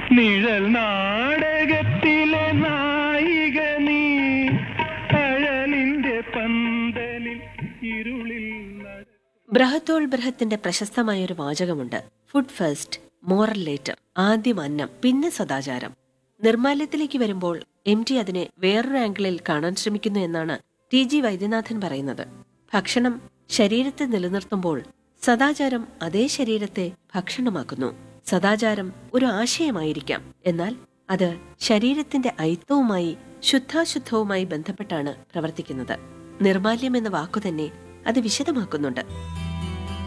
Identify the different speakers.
Speaker 1: നിഴൽ നാടകത്തിലെ നായിക നീ അഴലിന്റെ പന്തലിൽ ഇരുളിൽ നട-
Speaker 2: ബ്രഹത്തോൾ ബ്രഹത്തിന്റെ പ്രശസ്തമായൊരു വാചകമുണ്ട് ഫുഡ് ഫസ്റ്റ് മോറൽ ലേറ്റർ ആദ്യം അന്നം പിന്നെ സദാചാരം നിർമാല്യത്തിലേക്ക് വരുമ്പോൾ എം ടി അതിനെ വേറൊരു ആംഗിളിൽ കാണാൻ ശ്രമിക്കുന്നു എന്നാണ് ടി ജി വൈദ്യനാഥൻ പറയുന്നത് ഭക്ഷണം ശരീരത്തെ നിലനിർത്തുമ്പോൾ സദാചാരം അതേ ശരീരത്തെ ഭക്ഷണമാക്കുന്നു സദാചാരം ഒരു ആശയമായിരിക്കാം എന്നാൽ അത് ശരീരത്തിന്റെ ഐത്തവുമായി ശുദ്ധാശുദ്ധവുമായി ബന്ധപ്പെട്ടാണ് പ്രവർത്തിക്കുന്നത് നിർമാല്യം എന്ന വാക്കു തന്നെ അത് വിശദമാക്കുന്നുണ്ട്